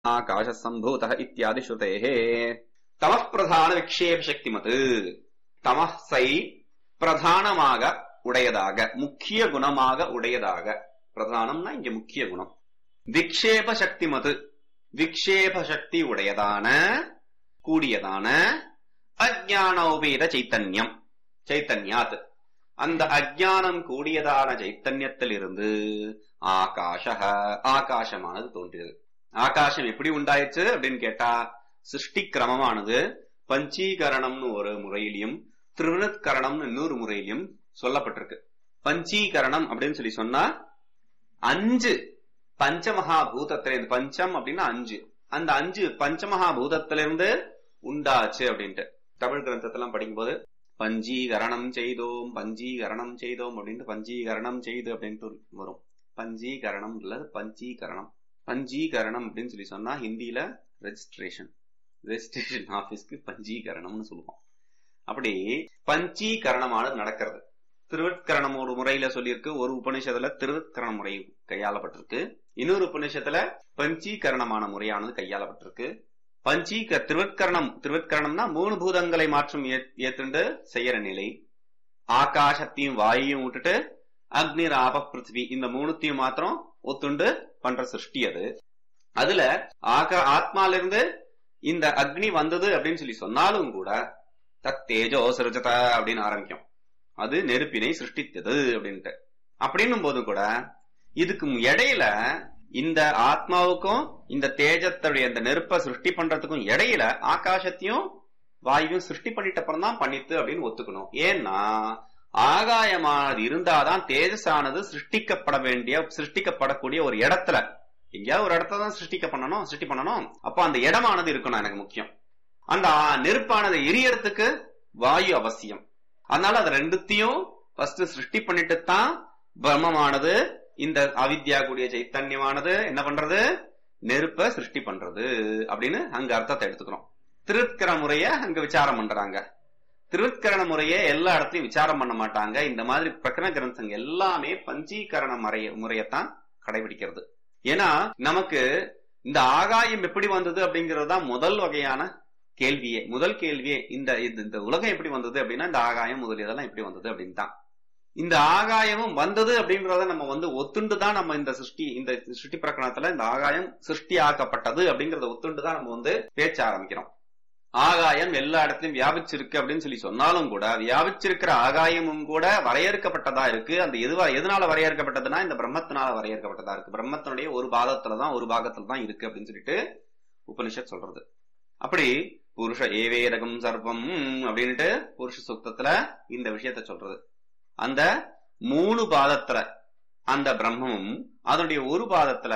ஆகாஷ சம்பூத இத்தியாதி ஸ்ருதேஹே தமः பிரதான விக்ஷேப சக்திமது தமஸை பிரதானமாக உடையதாக முக்கிய குணமாக உடையதாக பிரதானம்னா இங்க முக்கிய குணம் விக்ஷேப சக்திமது விக்ஷேப சக்தி உடையதான கூடியதான அஜானோபேத சைத்தன்யம் சைத்தன்யாத் அந்த அஜானம் கூடியதான சைத்தன்யத்திலிருந்து ஆகாஷ ஆகாசமானது தோன்றியது ஆகாசம் எப்படி உண்டாயிடுச்சு அப்படின்னு கேட்டா சிருஷ்டி கிரமமானது பஞ்சீகரணம்னு ஒரு முறையிலையும் திருவிணத்கரணம்னு இன்னொரு முறையிலையும் சொல்லப்பட்டிருக்கு பஞ்சீகரணம் அப்படின்னு சொல்லி சொன்னா அஞ்சு பஞ்சமகா பூதத்திலிருந்து பஞ்சம் அப்படின்னா அஞ்சு அந்த அஞ்சு பஞ்சமகா பூதத்திலிருந்து உண்டாச்சு அப்படின்ட்டு தமிழ் கிரந்தத்தெல்லாம் படிக்கும்போது பஞ்சீகரணம் செய்தோம் பஞ்சீகரணம் செய்தோம் அப்படின்ட்டு பஞ்சீகரணம் செய்து அப்படின்ட்டு வரும் பஞ்சீகரணம் இல்ல பஞ்சீகரணம் பஞ்சீகரணம் அப்படின்னு சொல்லி சொன்னா ஹிந்தியில ரெஜிஸ்ட்ரேஷன் ரெஜிஸ்ட்ரேஷன் ஆபீஸ்க்கு பஞ்சீகரணம்னு சொல்லுவோம் அப்படி பஞ்சீகரணமானது நடக்கிறது திருவட்கரணம் ஒரு முறையில சொல்லியிருக்கு ஒரு உபநிஷத்துல திருவட்கரண முறை கையாளப்பட்டிருக்கு இன்னொரு உபநிஷத்துல பஞ்சீகரணமான முறையானது கையாளப்பட்டிருக்கு பஞ்சீக திருவட்கரணம் திருவட்கரணம்னா மூணு பூதங்களை மாற்றம் ஏத்துண்டு செய்யற நிலை ஆகாசத்தையும் வாயையும் விட்டுட்டு அக்னி ராப பிருத்திவி இந்த மூணுத்தையும் மாத்திரம் ஒத்துண்டு பண்ற சிருஷ்டி அது அதுல ஆகா ஆத்மால இருந்து இந்த அக்னி வந்தது அப்படின்னு சொல்லி சொன்னாலும் கூட தத் தேஜோ சிருஜத அப்படின்னு ஆரம்பிக்கும் அது நெருப்பினை சிருஷ்டித்தது அப்படின்ட்டு அப்படின்னும் போது கூட இதுக்கு இடையில இந்த ஆத்மாவுக்கும் இந்த தேஜத்துடைய இந்த நெருப்பை சிருஷ்டி பண்றதுக்கும் இடையில ஆகாசத்தையும் வாயுவும் சிருஷ்டி பண்ணிட்ட அப்புறம் தான் பண்ணித்து அப்படின்னு ஒத்துக்கணும் ஏன்னா ஆகாயமானது இருந்தாதான் தேஜஸானது சிருஷ்டிக்கப்பட வேண்டிய சிருஷ்டிக்கப்படக்கூடிய ஒரு இடத்துல எங்கேயாவது ஒரு இடத்துல தான் சிருஷ்டிக்க பண்ணணும் சிருஷ்டி பண்ணணும் அப்ப அந்த இடமானது இருக்கணும் எனக்கு முக்கியம் அந்த நெருப்பானது எரியறதுக்கு வாயு அவசியம் அதனால அது ரெண்டுத்தையும் ஃபர்ஸ்ட் சிருஷ்டி பண்ணிட்டு தான் பிரம்மமானது இந்த அவித்யா கூடிய சைத்தன்யமானது என்ன பண்றது நெருப்ப சிருஷ்டி பண்றது அப்படின்னு அங்க அர்த்தத்தை எடுத்துக்கிறோம் திருத்கர முறைய அங்க விசாரம் பண்றாங்க திருத்கரண முறைய எல்லா இடத்துலயும் விசாரம் பண்ண மாட்டாங்க இந்த மாதிரி பிரகரண கிரந்தங்க எல்லாமே பஞ்சீகரண முறைய முறையத்தான் கடைபிடிக்கிறது ஏன்னா நமக்கு இந்த ஆகாயம் எப்படி வந்தது அப்படிங்கறது தான் முதல் வகையான கேள்வியே முதல் கேள்வியே இந்த இந்த உலகம் எப்படி வந்தது அப்படின்னா இந்த ஆகாயம் முதலியதெல்லாம் எப்படி வந்தது அப்படின்னு தான் இந்த ஆகாயமும் வந்தது அப்படின்றத நம்ம வந்து ஒத்துண்டு தான் நம்ம இந்த சிருஷ்டி இந்த சிருஷ்டி பிரகடனத்துல இந்த ஆகாயம் சிருஷ்டி ஆக்கப்பட்டது அப்படிங்கறத ஒத்துண்டு தான் நம்ம வந்து பேச்ச ஆரம்பிக்கிறோம் ஆகாயம் எல்லா இடத்துலயும் வியாபிச்சிருக்கு அப்படின்னு சொல்லி சொன்னாலும் கூட வியாபிச்சிருக்கிற ஆகாயமும் கூட வரையறுக்கப்பட்டதா இருக்கு அந்த எதுவா எதனால வரையறுக்கப்பட்டதுன்னா இந்த பிரம்மத்தினால வரையறுக்கப்பட்டதா இருக்கு பிரம்மத்தினுடைய ஒரு பாகத்துலதான் ஒரு பாகத்துல தான் இருக்கு அப்படின்னு சொல்லிட்டு உபனிஷத் சொல்றது அப்படி புருஷ ஏவேரகம் சர்வம் அப்படின்ட்டு புருஷ சுத்தத்துல இந்த விஷயத்த சொல்றது அந்த மூணு பாதத்துல அந்த பிரம்மமும் அதனுடைய ஒரு பாதத்துல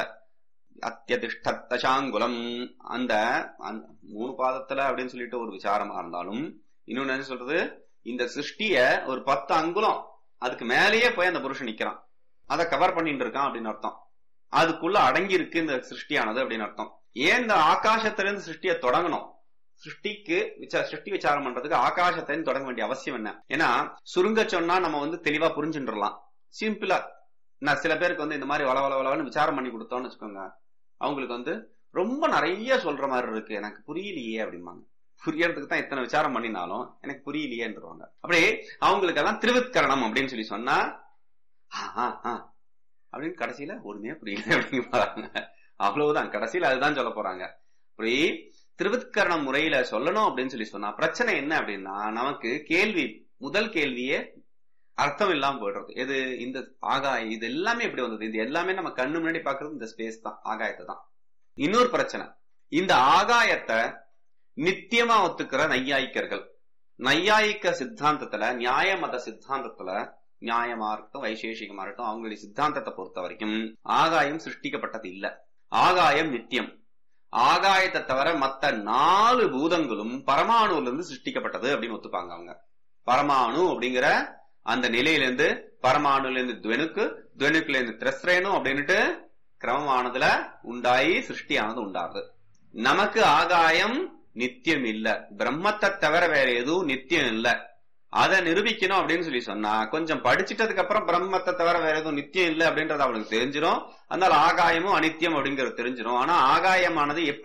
அத்தியதிஷ்டத்தாங்குலம் அந்த மூணு பாதத்துல அப்படின்னு சொல்லிட்டு ஒரு விசாரமா இருந்தாலும் இன்னொன்னு என்ன சொல்றது இந்த சிருஷ்டிய ஒரு பத்து அங்குலம் அதுக்கு மேலேயே போய் அந்த புருஷன் நிக்கிறான் அதை கவர் பண்ணிட்டு இருக்கான் அப்படின்னு அர்த்தம் அதுக்குள்ள அடங்கி இருக்கு இந்த சிருஷ்டியானது அப்படின்னு அர்த்தம் ஏன் இந்த ஆகாசத்திலிருந்து சிருஷ்டிய தொடங்கணும் சிருஷ்டிக்கு சிருஷ்டி விசாரம் பண்றதுக்கு ஆகாசத்திலிருந்து தொடங்க வேண்டிய அவசியம் என்ன ஏன்னா சுருங்க சொன்னா நம்ம வந்து தெளிவா புரிஞ்சுட்டுலாம் சிம்பிளா நான் சில பேருக்கு வந்து இந்த மாதிரி வள வள வளன்னு விசாரம் பண்ணி கொடுத்தோம்னு வச்சுக்கோங்க அவங்களுக்கு வந்து ரொம்ப நிறைய சொல்ற மாதிரி இருக்கு எனக்கு புரியலையே அப்படிம்பாங்க புரியறதுக்கு தான் எத்தனை விசாரம் பண்ணினாலும் எனக்கு புரியலையேன்றவாங்க அப்படி அவங்களுக்கு எல்லாம் திருவித்கரணம் அப்படின்னு சொல்லி சொன்னா அப்படின்னு கடைசியில ஒண்ணுமே புரியல அப்படின்னு பாருங்க அவ்வளவுதான் கடைசியில அதுதான் சொல்ல போறாங்க அப்படி திருவித்கரண முறையில சொல்லணும் அப்படின்னு சொல்லி சொன்னா பிரச்சனை என்ன அப்படின்னா நமக்கு கேள்வி முதல் கேள்வியே அர்த்தம் இல்லாம போயிடுறது எது இந்த ஆகாயம் இது எல்லாமே எப்படி வந்தது இது எல்லாமே நம்ம கண்ணு முன்னாடி பாக்குறது இந்த ஸ்பேஸ் தான் ஆகாயத்தை தான் இன்னொரு பிரச்சனை இந்த ஆகாயத்தை நித்தியமா ஒத்துக்கிற நையாயிக்கர்கள் நையாயிக்க சித்தாந்தத்துல நியாய மத சித்தாந்தத்துல நியாயமா இருக்கட்டும் வைசேஷிகமா இருக்கட்டும் அவங்களுடைய சித்தாந்தத்தை பொறுத்த வரைக்கும் ஆகாயம் சிருஷ்டிக்கப்பட்டது இல்ல ஆகாயம் நித்தியம் ஆகாயத்தை தவிர மத்த நாலு பூதங்களும் பரமாணுல இருந்து சிருஷ்டிக்கப்பட்டது அப்படின்னு ஒத்துப்பாங்க அவங்க பரமாணு அப்படிங்கிற அந்த நிலையிலிருந்து பரமாணுல இருந்து துவனுக்கு துவனுக்குல இருந்து திரஸ்ரேனு அப்படின்னுட்டு கிரமமானதுல உண்டாயி சிருஷ்டியானது உண்டாகுது நமக்கு ஆகாயம் நித்தியம் இல்ல பிரம்மத்தை தவிர வேற எதுவும் நித்தியம் இல்ல அதை நிரூபிக்கணும் அப்படின்னு சொல்லி சொன்னா கொஞ்சம் படிச்சிட்டதுக்கு அப்புறம் பிரம்மத்தை தவிர வேற எதுவும் நித்தியம் இல்லை அப்படின்றது அவளுக்கு தெரிஞ்சிடும் அதனால ஆகாயமும் அனித்தியம் அப்படிங்கிறது தெரிஞ்சிடும் ஆனா ஆகாயமானது எப்படி